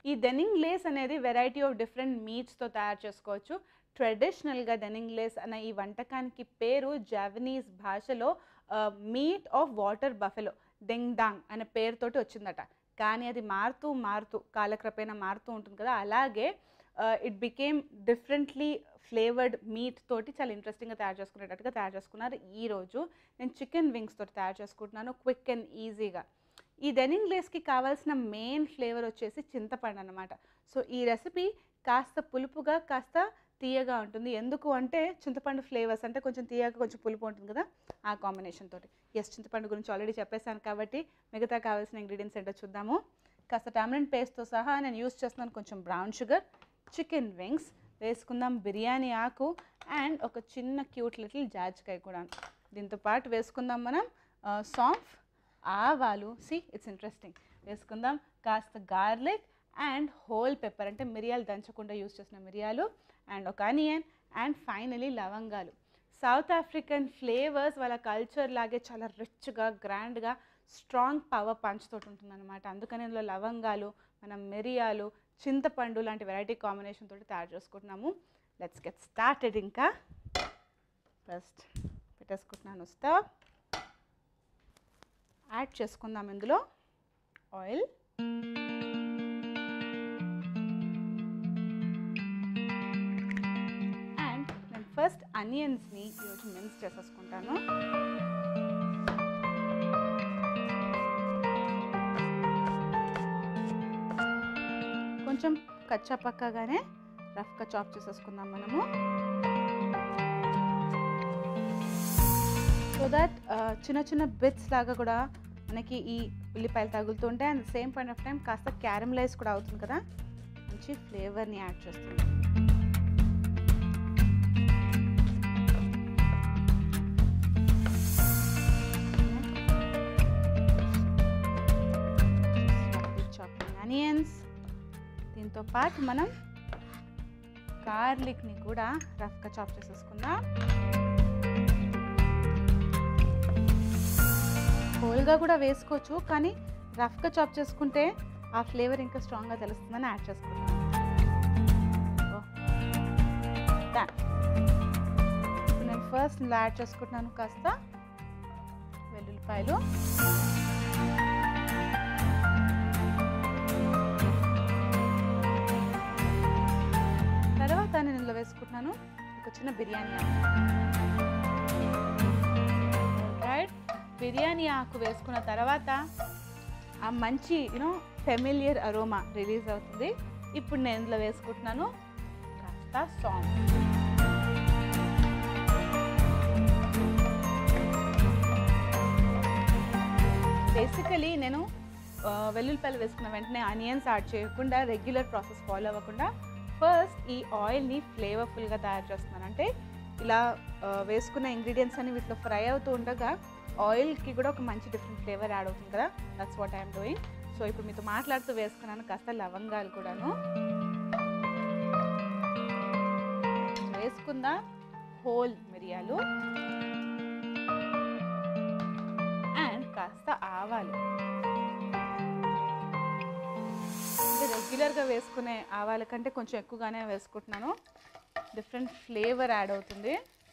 ఈ డెనింగ్ లేస్ అనేది వెరైటీ ఆఫ్ డిఫరెంట్ మీట్స్తో తయారు చేసుకోవచ్చు ట్రెడిషనల్గా డెనింగ్ లేస్ అనే ఈ వంటకానికి పేరు జావనీస్ భాషలో మీట్ ఆఫ్ వాటర్ బఫెలో డెంగ్ డాంగ్ అనే పేరుతోటి వచ్చిందట కానీ అది మారుతూ మారుతూ కాలక్రమేణా మారుతూ ఉంటుంది కదా అలాగే it became differently flavoured meat తోటి చాలా ఇంట్రెస్టింగ్గా తయారు చేసుకునేటట్టుగా తయారు చేసుకున్నారు ఈరోజు నేను చికెన్ వింగ్స్ తోటి తయారు చేసుకుంటున్నాను క్విక్ అండ్ ఈజీగా ఈ డెనింగ్ లేస్కి కావాల్సిన మెయిన్ ఫ్లేవర్ వచ్చేసి చింతపండు అనమాట సో ఈ రెసిపీ కాస్త పులుపుగా కాస్త తీయగా ఉంటుంది ఎందుకు అంటే చింతపండు ఫ్లేవర్స్ అంటే కొంచెం తీయగా కొంచెం పులుపు ఉంటుంది కదా ఆ కాంబినేషన్ తోటి ఎస్ చింతపండు గురించి ఆల్రెడీ చెప్పేశాను కాబట్టి మిగతా కావాల్సిన ఇంగ్రీడియంట్స్ ఏంటో చూద్దాము కాస్త టామరెంట్ పేస్ట్తో సహా నేను యూస్ చేస్తున్నాను కొంచెం బ్రౌన్ షుగర్ చికెన్ వింగ్స్ వేసుకుందాం బిర్యానీ ఆకు అండ్ ఒక చిన్న క్యూట్ లిటిల్ జాజికాయ కూడా దీంతో పాటు వేసుకుందాం మనం సాంఫ్ ఆవాలు సి ఇట్స్ ఇంట్రెస్టింగ్ వేసుకుందాం కాస్త గార్లిక్ అండ్ హోల్ పెప్పర్ అంటే మిరియాలు దంచకుండా యూస్ చేసిన మిరియాలు అండ్ ఒక అనియన్ అండ్ ఫైనలీ లవంగాలు సౌత్ ఆఫ్రికన్ ఫ్లేవర్స్ వాళ్ళ కల్చర్ లాగే చాలా రిచ్గా గ్రాండ్గా స్ట్రాంగ్ పవర్ పంచ్ తోటి ఉంటుందన్నమాట అందుకని ఇందులో లవంగాలు మనం మిరియాలు చింతపండు లాంటి వెరైటీ కాంబినేషన్ తోటి తయారు చేసుకుంటున్నాము లెట్స్ గెట్ స్టార్టెడ్ ఇంకా ఫస్ట్ పెట్టేసుకుంటున్నాను స్టవ్ యాడ్ చేసుకుందాం ఇందులో ఆయిల్ అండ్ నేను ఫస్ట్ అనియన్స్ని ఈరోజు మిన్స్ చేసేసుకుంటాను కొంచెం కచ్చా పక్కగానే రఫ్గా చాప్ చేసేసుకుందాం మనము సో దట్ చిన్న చిన్న బిట్స్ లాగా కూడా మనకి ఈ ఉల్లిపాయలు తగులుతుంటే and same point of time కాస్త క్యారమలైజ్ కూడా అవుతుంది కదా మంచి ఫ్లేవర్ని యాడ్ చేస్తుంది చాపింగ్ ఆనియన్స్ దీంతో పాటు మనం గార్లిక్ని కూడా రఫ్గా చాప్ చేసేసుకుందాం హోల్గా కూడా వేసుకోవచ్చు కానీ రఫ్గా చాప్ చేసుకుంటే ఆ ఫ్లేవర్ ఇంకా స్ట్రాంగ్గా తెలుస్తుందని యాడ్ చేసుకుంటాం ఇప్పుడు నేను ఫస్ట్ ఇలా యాడ్ చేసుకుంటున్నాను కాస్త వెల్లుల్లిపాయలు తర్వాత నేను ఇందులో వేసుకుంటున్నాను ఒక చిన్న బిర్యానీ రైట్ బిర్యానీ ఆకు వేసుకున్న తర్వాత ఆ మంచి యూనో ఫెమిలియర్ అరోమా రిలీజ్ అవుతుంది ఇప్పుడు నేను ఇందులో వేసుకుంటున్నాను కాస్త సాంగ్ బేసికలీ నేను ఆ, వెల్లుల్లిపాయలు వేసుకున్న వెంటనే ఆనియన్స్ యాడ్ చేయకుండా రెగ్యులర్ ప్రాసెస్ ఫాలో అవ్వకుండా ఫస్ట్ ఈ ఆయిల్ని ఫ్లేవర్ఫుల్గా తయారు చేస్తున్నాను అంటే ఇలా ఆ, వేసుకున్న ఇంగ్రీడియంట్స్ అన్ని వీటిలో ఫ్రై అవుతూ ఉండగా ఆయిల్కి కూడా ఒక మంచి డిఫరెంట్ ఫ్లేవర్ యాడ్ అవుతుంది కదా that's what I'm doing so ఇప్పుడు మీతో మాట్లాడుతూ వేసుకున్నాను కాస్త లవంగాలు కూడాను వేసుకుందా హోల్ మిరియాలు అండ్ కాస్త ఆవాలు అంటే రెగ్యులర్గా వేసుకునే ఆవాల కంటే కొంచెం ఎక్కువగానే వేసుకుంటున్నాను డిఫరెంట్ ఫ్లేవర్ యాడ్ అవుతుంది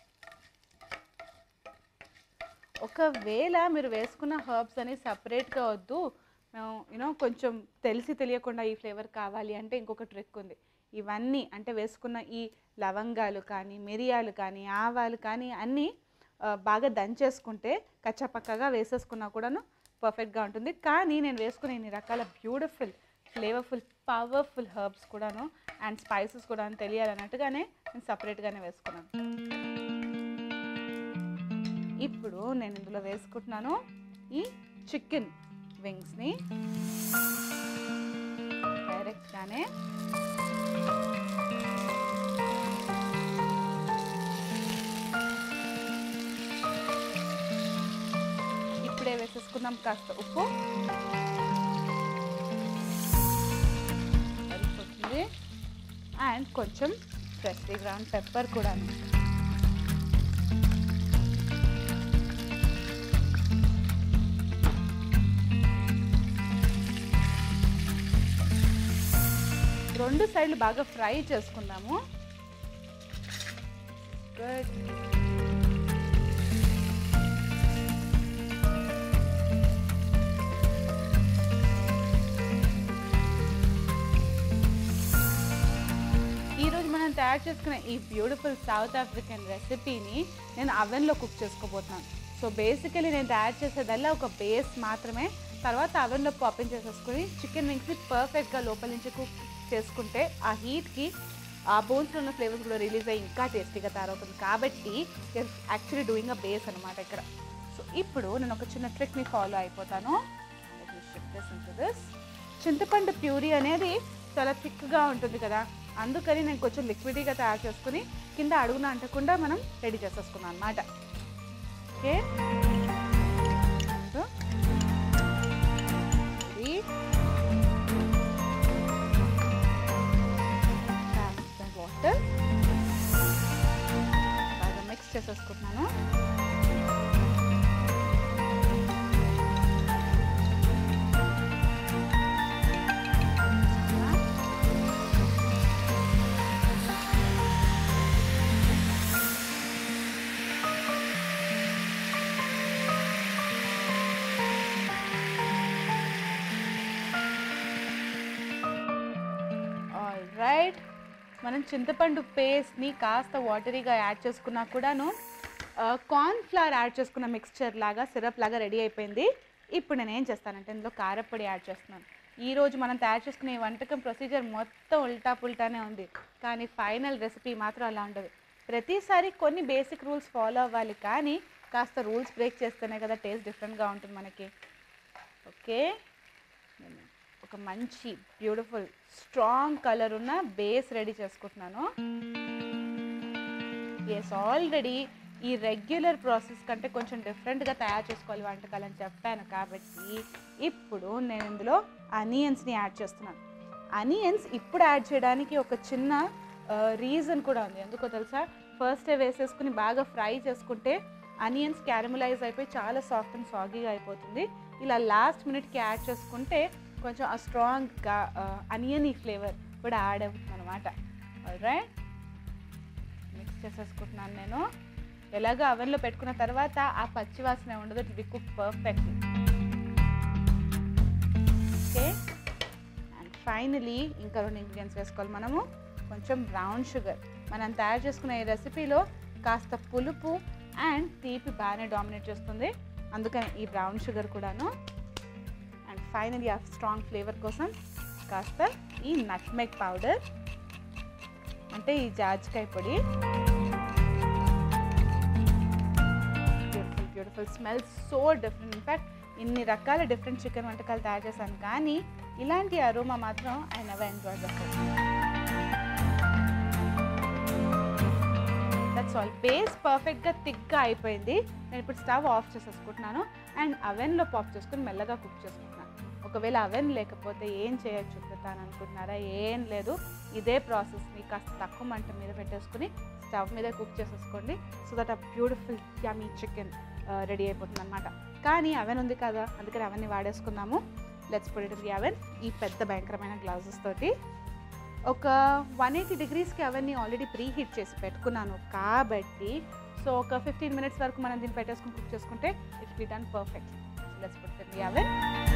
ఒకవేళ మీరు వేసుకున్న హర్బ్స్ అని సపరేట్గా వద్దు మేము యూనో కొంచెం తెలిసి తెలియకుండా ఈ ఫ్లేవర్ కావాలి అంటే ఇంకొక ట్రిక్ ఉంది ఇవన్నీ అంటే వేసుకున్న ఈ లవంగాలు కానీ మిరియాలు కానీ ఆవాలు కానీ అన్నీ ఆ, బాగా దంచేసుకుంటే కచ్చపక్కగా వేసేసుకున్నా కూడాను పర్ఫెక్ట్గా ఉంటుంది కానీ నేను వేసుకునే ఇన్ని రకాల బ్యూటిఫుల్ ఫ్లేవర్ఫుల్ పవర్ఫుల్ హర్బ్స్ కూడాను అండ్ స్పైసెస్ కూడా తెలియాలన్నట్టుగానే నేను సపరేట్గానే వేసుకున్నాను ఇప్పుడు నేను ఇందులో వేసుకుంటున్నాను ఈ చికెన్ వింగ్స్ని డైరెక్ట్గానే ఇప్పుడే వేసేసుకుందాం కాస్త ఉప్పు సరిపోతుంది అండ్ కొంచెం ఫ్రెష్లీ గ్రౌండ్ పెప్పర్ కూడా రెండు సైడ్లు బాగా ఫ్రై చేసుకుందాము గుడ్ ఈరోజు మనం తయారు చేసుకున్న ఈ బ్యూటిఫుల్ సౌత్ ఆఫ్రికన్ రెసిపీని నేను అవెన్లో కుక్ చేసుకోబోతున్నాను సో బేసికలీ నేను తయారు చేసేదల్లా ఒక బేస్ మాత్రమే తర్వాత అవెన్లో పాపింగ్ చేసేసుకొని చికెన్ వింగ్స్ని పర్ఫెక్ట్గా లోపల నుంచి కుక్ చేసుకుంటే ఆ హీట్కి ఆ బోన్స్లో ఉన్న ఫ్లేవర్స్ కూడా రిలీజ్ అయ్యి ఇంకా టేస్టీగా తయారవుతుంది కాబట్టి యాక్చువల్లీ డూయింగ్ అ బేస్ అనమాట ఇక్కడ సో ఇప్పుడు నేను ఒక చిన్న ట్రిక్ని ఫాలో అయిపోతాను Let me shift this into this. చింతపండు ప్యూరీ అనేది చాలా థిక్గా ఉంటుంది కదా అందుకని నేను కొంచెం లిక్విడ్గా తయారు చేసుకుని కింద అడుగున అంటకుండా మనం రెడీ చేసేసుకున్నాం అనమాట ఓకే సో, ఇది కాస్త వాటర్ బాగా మిక్స్ చేసేసుకుంటున్నాను ఆల్ రైట్ మనం చింతపండు పేస్ట్ని కాస్త వాటరీగా యాడ్ చేసుకున్నా కూడాను కార్న్ ఫ్లవర్ యాడ్ చేసుకున్న మిక్స్చర్ లాగా సిరప్ లాగా రెడీ అయిపోయింది ఇప్పుడు నేను ఏం చేస్తానంటే ఇందులో కారపొడి యాడ్ చేస్తున్నాను ఈ రోజు మనం తయారు చేసుకునే ఈ వంటకం ప్రొసీజర్ మొత్తం ఉల్టా పుల్టానే ఉంది కానీ ఫైనల్ రెసిపీ మాత్రం అలా ఉండదు ప్రతిసారి కొన్ని బేసిక్ రూల్స్ ఫాలో అవ్వాలి కానీ కాస్త రూల్స్ బ్రేక్ చేస్తేనే కదా టేస్ట్ డిఫరెంట్గా ఉంటుంది మనకి ఓకే నేను ఒక మంచి బ్యూటిఫుల్ స్ట్రాంగ్ కలర్ ఉన్న బేస్ రెడీ చేసుకుంటున్నాను ఎస్ ఆల్రెడీ ఈ రెగ్యులర్ ప్రాసెస్ కంటే కొంచెం డిఫరెంట్గా తయారు చేసుకోవాలి వంటకాలు అని చెప్పాను కాబట్టి ఇప్పుడు నేను ఇందులో అనియన్స్ని యాడ్ చేస్తున్నాను అనియన్స్ ఇప్పుడు యాడ్ చేయడానికి ఒక చిన్న రీజన్ కూడా ఉంది ఎందుకో తెలుసా ఫస్టే వేసేసుకుని బాగా ఫ్రై చేసుకుంటే అనియన్స్ క్యారమలైజ్ అయిపోయి చాలా సాఫ్ట్ అండ్ సాగీగా అయిపోతుంది ఇలా లాస్ట్ మినిట్కి యాడ్ చేసుకుంటే కొంచెం ఆ స్ట్రాంగ్ అనియన్ ఈ ఫ్లేవర్ కూడా యాడ్ అవుతుంది అనమాట రైట్ మిక్స్ చేసేసుకుంటున్నాను నేను ఎలాగో అవెన్లో పెట్టుకున్న తర్వాత ఆ పచ్చి వాసన ఉండదు it be cook perfectly okay and finally ఇంకా రెండు ఇంగ్రీడియంట్స్ వేసుకోవాలి మనము కొంచెం బ్రౌన్ షుగర్ మనం తయారు చేసుకునే ఈ రెసిపీలో కాస్త పులుపు అండ్ తీపి బాగానే డామినేట్ చేస్తుంది అందుకని ఈ బ్రౌన్ షుగర్ కూడాను అండ్ ఫైనలీ ఆ స్ట్రాంగ్ ఫ్లేవర్ కోసం కాస్త ఈ నట్మెగ్ పౌడర్ అంటే ఈ జాజికాయ పొడి beautiful beautiful smell so different in fact ఇన్ని రకాల డిఫరెంట్ చికెన్ వంటకాలు తయారు చేశాను కానీ ఇలాంటి అరోమా మాత్రం I never enjoy the that's all base పర్ఫెక్ట్గా థిక్గా అయిపోయింది నేను ఇప్పుడు స్టవ్ ఆఫ్ చేసేసుకుంటున్నాను అండ్ అవెన్లో పాప్ చేసుకుని మెల్లగా కుక్ చేసుకుంటున్నాను ఒకవేళ అవెన్ లేకపోతే ఏం చేయొచ్చు చెప్తాను అనుకుంటున్నారా ఏం లేదు ఇదే ప్రాసెస్ని కాస్త తక్కువ మంట మీద పెట్టేసుకుని స్టవ్ మీద కుక్ చేసేసుకోండి సో దట్ ఆ బ్యూటిఫుల్ యమీ చికెన్ రెడీ అయిపోతుంది అనమాట కానీ అవెన్ ఉంది కదా అందుకని అవన్నీ వాడేసుకుందాము లెట్స్ పొడి ది అవెన్ ఈ పెద్ద భయంకరమైన గ్లౌజెస్ తోటి ఒక వన్ ఎయిటీ డిగ్రీస్కి అవన్నీ ఆల్రెడీ ప్రీ హీట్ చేసి పెట్టుకున్నాను కాబట్టి సో ఒక ఫిఫ్టీన్ మినిట్స్ వరకు మనం దీన్ని పెట్టేసుకుని కుక్ చేసుకుంటే it be done perfect let's పొడి ది అవెన్